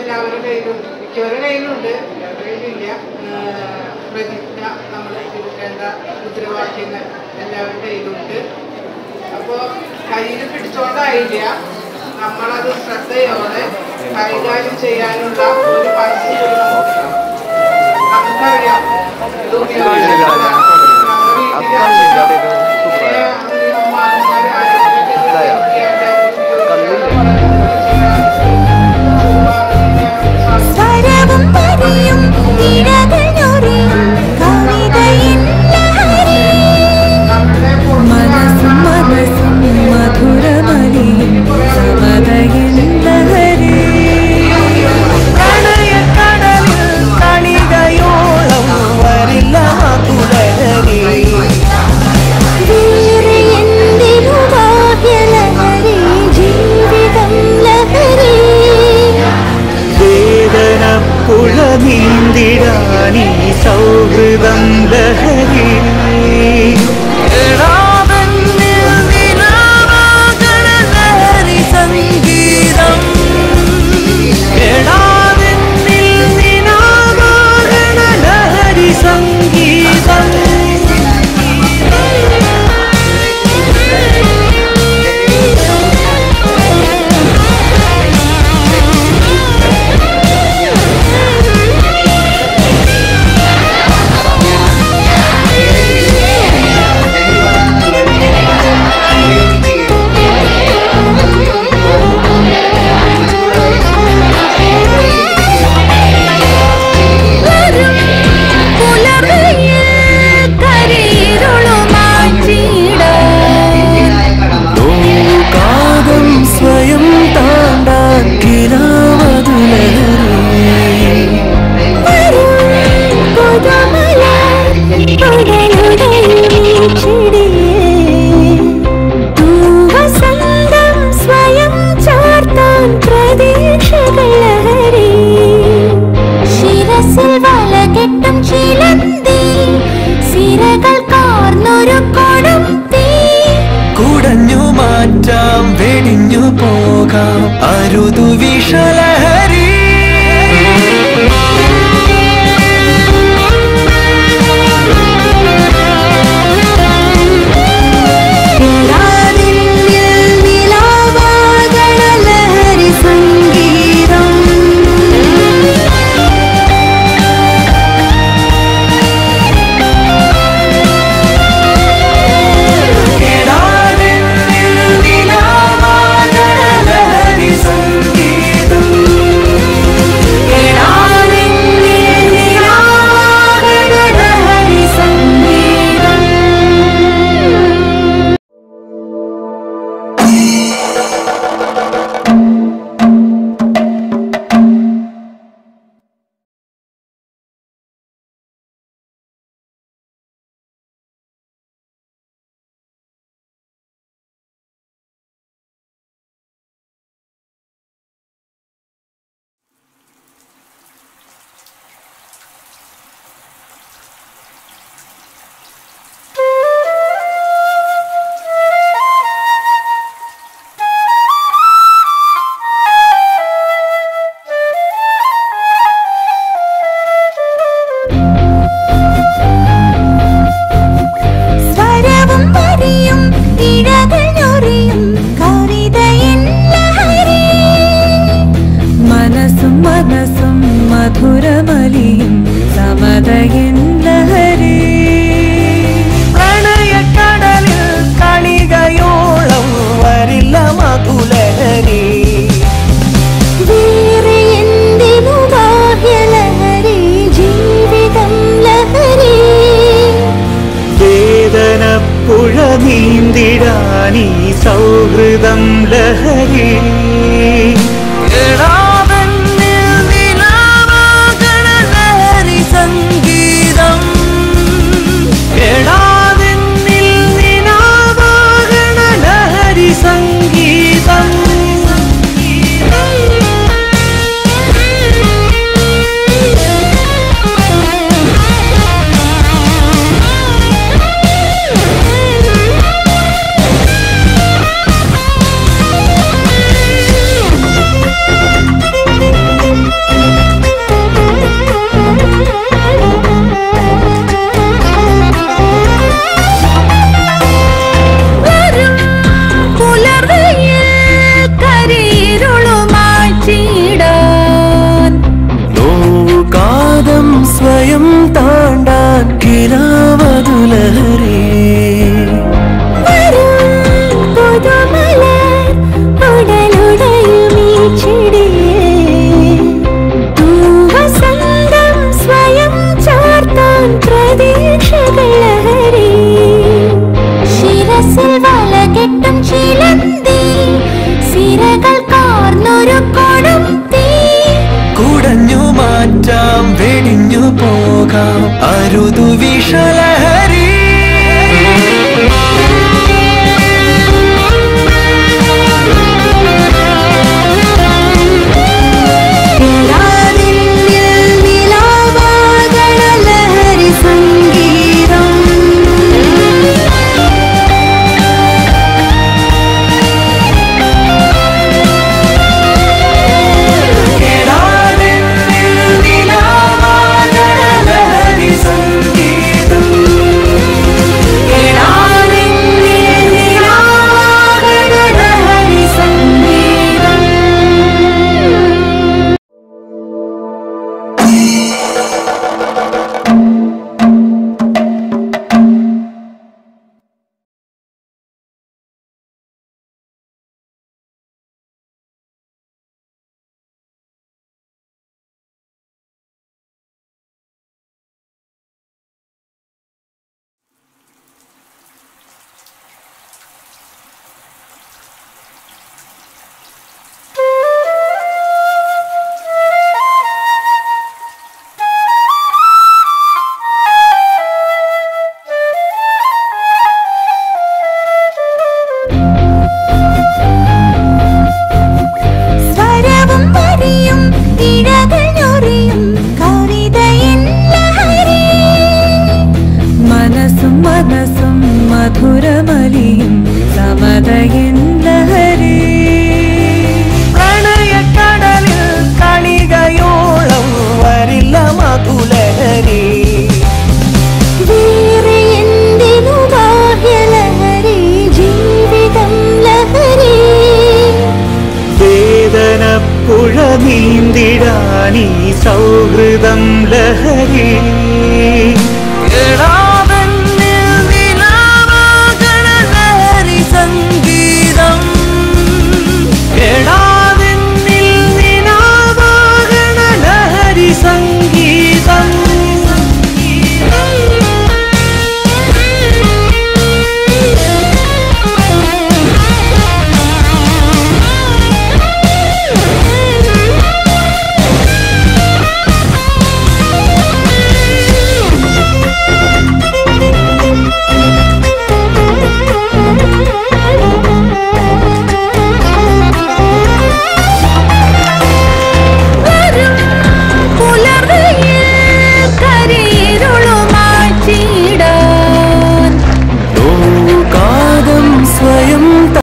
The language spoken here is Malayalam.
എല്ലാവരുടെ കയ്യിലും മിക്കവരുടെ കയ്യിലുണ്ട് എല്ലാവരുടെ കയ്യിലില്ല ഏഹ് പ്രതിജ്ഞ നമ്മൾ എടുക്കേണ്ട മുദ്രാവാക്യങ്ങൾ എല്ലാവരുടെ കയ്യിലുണ്ട് അപ്പോൾ കയ്യിൽ പിടിച്ചോണ്ടായില്ല നമ്മളത് ശ്രദ്ധയോടെ കൈകാര്യം ചെയ്യാനുള്ള ഒരു മനസ്സ് കൂടി നമുക്കുണ്ടാവും. നമുക്കറിയാം ഇത് ഉപയോഗിച്ചിട്ടുള്ള നമ്മുടെ വീട്ടിലെ ചെറിയ അമ്മമാരെ ആരോഗ്യത്തിന് സ്വരവും പതിയും ഇഴകൾ ഞൊറിയും കവിതയിൻ ലഹരി മനസ്സും മനസ്സും മധുരമലിയും സമതയിൻ ലഹരി പ്രണയക്കടലിൽ കണികയോളം വരില്ല മധുരഹരി വേറെ എന്തിനു ബാഹ്യലഹരി ജീവിതം ലഹരി വേദന പുഴ നീന്തിടാനീ സൗഹൃദം ലഹരി എടാവെന്നിൽ നിലാവാകണ ലഹരി സംഗീതം എടാവെന്നിൽ നിലാവാകണ ലഹരി സംഗീതം വരും പുലർവെയിൽ കരിയിരുളുമാറ്റിയിടാൻ ലോകാകം സ്വയം താണ്ടാൻ കിരാമതുലഹരി വരും പുതുമലർ പടലുടയും ചെടിയേ. തൂവസന്തം സ്വയം ചാർത്താൻ പ്രതീക്ഷകൾ ലഹരി. ശിരസിൽ വലകെട്ടും ചിലന്തി സിരകൾ കാർന്നൊരു കൊടും തീ കുടഞ്ഞു മാറ്റാം വെടിഞ്ഞു പോകാം അരുതു വിഷലഹരി നിലാവിന്നിൽ നിലാവാകണ ലഹരി സംഗീതം കിടാവിന്നിൽ നിലാവാകണ ലഹരി സംഗീതം നിലാവിന്നിൽ നിലാവാകണ ലഹരി സംഗീതം സ്വരവും വരിയും ഇഴകൾ ഞൊറിയും കവിതയിൻ ലഹരി മനസ്സും മനസ്സും മധുരമലിയും സമതയിൻ ലഹരി പ്രണയക്കടലിൽ കണികയോളം വരില്ല മധുലഹരി വേറെ എന്തിനു ബാഹ്യലഹരി ജീവിതം ലഹരി വേദന പുഴ നീന്തിടാനീ സൗഹൃദം ലഹരി എടാവെന്നിൽ നിലാവാകണ ലഹരി സംഗീതം എടാവെന്നിൽ നിലാവാകണ ലഹരി സംഗീതം വരഞ്ഞു മാറ്റാം വെടിഞ്ഞു പോകാം അരുതു വിഷലഹരി നിലാവിന്നിൽ നിലാവാകണ ലഹരി സംഗീതം ലഹരി സംഗീതം നിലാവിന്നിൽ നിലാവാകണ ലഹരി സംഗീതം സ്വരവും വരിയും ഇഴകൾ ഞൊറിയും കവിതയിൻ ലഹരി മനസ്സും മനസ്സും മധുരമലിയും സമതയിൻ ലഹരി പ്രണയക്കടലിൽ കണികയോളം വരില്ല മധുലഹരി വേറെ എന്തിനു ബാഹ്യലഹരി ജീവിതം ലഹരി വേദനപ്പുഴ നീന്തിടാനീ സൗഹൃദം ലഹരി